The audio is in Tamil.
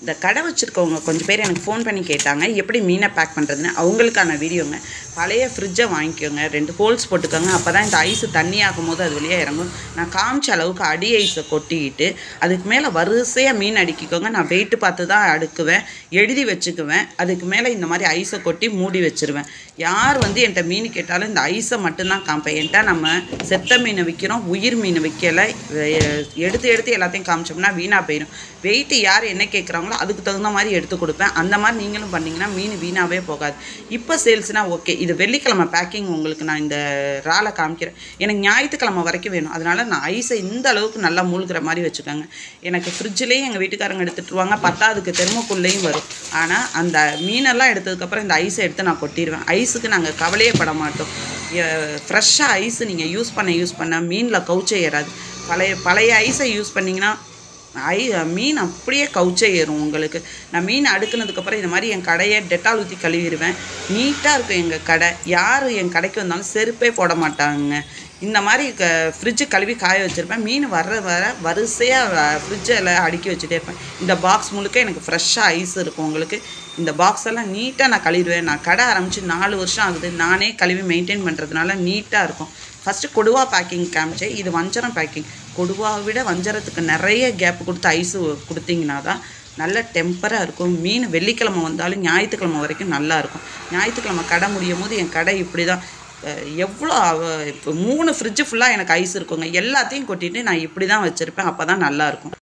இந்த கடை வச்சுருக்கவங்க கொஞ்சம் பேர் எனக்கு ஃபோன் பண்ணி கேட்டாங்க எப்படி மீனை பேக் பண்ணுறதுன்னு அவங்களுக்கான வீடியோங்க பழைய ஃப்ரிட்ஜை வாங்கிக்கோங்க ரெண்டு ஹோல்ஸ் போட்டுக்கோங்க அப்போ தான் இந்த ஐஸு தண்ணி ஆகும் போது அது வழியாக இறங்கும் நான் காமிச்ச அளவுக்கு அடி ஐஸை கொட்டிக்கிட்டு அதுக்கு மேலே வரிசையாக மீன் அடுக்கிக்கோங்க நான் வெயிட்டு பார்த்து தான் அடுக்குவேன் எழுதி வச்சுக்குவேன் அதுக்கு மேலே இந்த மாதிரி ஐஸை கொட்டி மூடி வச்சிருவேன் யார் வந்து என்கிட்ட மீன் கேட்டாலும் இந்த ஐஸை மட்டும்தான் காமிப்பேன் என்கிட்ட நம்ம செத்த மீனை விற்கிறோம் உயிர் மீன் விற்கலை எடுத்து எடுத்து எல்லாத்தையும் காமிச்சோம்னா வீணாக போயிடும் வெயிட்டு யார் என்ன கேட்குறாங்களோ அதுக்கு தகுந்த மாதிரி எடுத்து கொடுப்பேன் அந்த மாதிரி நீங்களும் பண்ணிங்கன்னா மீன் வீணாகவே போகாது இப்போ சேல்ஸ்னால் ஓகே இது வெள்ளிக்கிழமை பேக்கிங் உங்களுக்கு நான் இந்த ராலை காமிக்கிறேன் எனக்கு ஞாயிற்றுக்கிழமை வரைக்கும் வேணும் அதனால் நான் ஐஸை இந்த அளவுக்கு நல்லா மூழ்கிற மாதிரி வச்சுக்கோங்க எனக்கு ஃப்ரிட்ஜ்லேயும் எங்கள் வீட்டுக்காரங்க எடுத்துகிட்டு பத்தாவதுக்கு தெருமக்குள்ளேயும் வரும் ஆனால் அந்த மீனெல்லாம் எடுத்ததுக்கப்புறம் இந்த ஐஸை எடுத்து நான் கொட்டிடுவேன் ஐஸுக்கு நாங்கள் கவலையே பட மாட்டோம் ஃப்ரெஷ்ஷாக ஐஸு நீங்கள் யூஸ் பண்ண யூஸ் பண்ண மீனில் கவுச்சே ஏறாது பழைய பழைய ஐஸை யூஸ் பண்ணிங்கன்னா ஐ மீன் அப்படியே கவுச்சே ஏறும் உங்களுக்கு நான் மீன் அடுக்குனதுக்கப்புறம் இந்த மாதிரி என் கடையை டெட்டால் ஊற்றி கழுவிடுவேன் நீட்டாக இருக்கும் எங்கள் கடை யார் என் கடைக்கு வந்தாலும் செருப்பே போட மாட்டாங்க இந்த மாதிரி க ஃப்ரிட்ஜு கழுவி காய வச்சுருப்பேன் மீன் வர்ற வர வரிசையாக ஃப்ரிட்ஜில் அடுக்கி வச்சுட்டே இருப்பேன் இந்த பாக்ஸ் முழுக்க எனக்கு ஃப்ரெஷ்ஷாக ஐஸ் இருக்கும் உங்களுக்கு இந்த பாக்ஸ் எல்லாம் நீட்டாக நான் கழுவிடுவேன் நான் கடை ஆரம்பித்து நாலு வருஷம் ஆகுது நானே கழுவி மெயின்டைன் பண்ணுறதுனால நீட்டாக இருக்கும் ஃபஸ்ட்டு கொடுவா பேக்கிங் காமிச்சேன் இது வஞ்சரம் பேக்கிங் கொடுவாவை விட வஞ்சரத்துக்கு நிறைய கேப் கொடுத்து ஐஸு கொடுத்தீங்கன்னா தான் நல்ல டெம்பராக இருக்கும் மீன் வெள்ளிக்கிழமை வந்தாலும் ஞாயிற்றுக்கிழமை வரைக்கும் நல்லா இருக்கும் ஞாயிற்றுக்கிழமை கடை முடியும் போது என் கடை இப்படி தான் எவ்வளோ இப்போ மூணு ஃப்ரிட்ஜு ஃபுல்லாக எனக்கு ஐஸ் இருக்குங்க எல்லாத்தையும் கொட்டிட்டு நான் இப்படி தான் வச்சுருப்பேன் அப்போ தான் நல்லாயிருக்கும்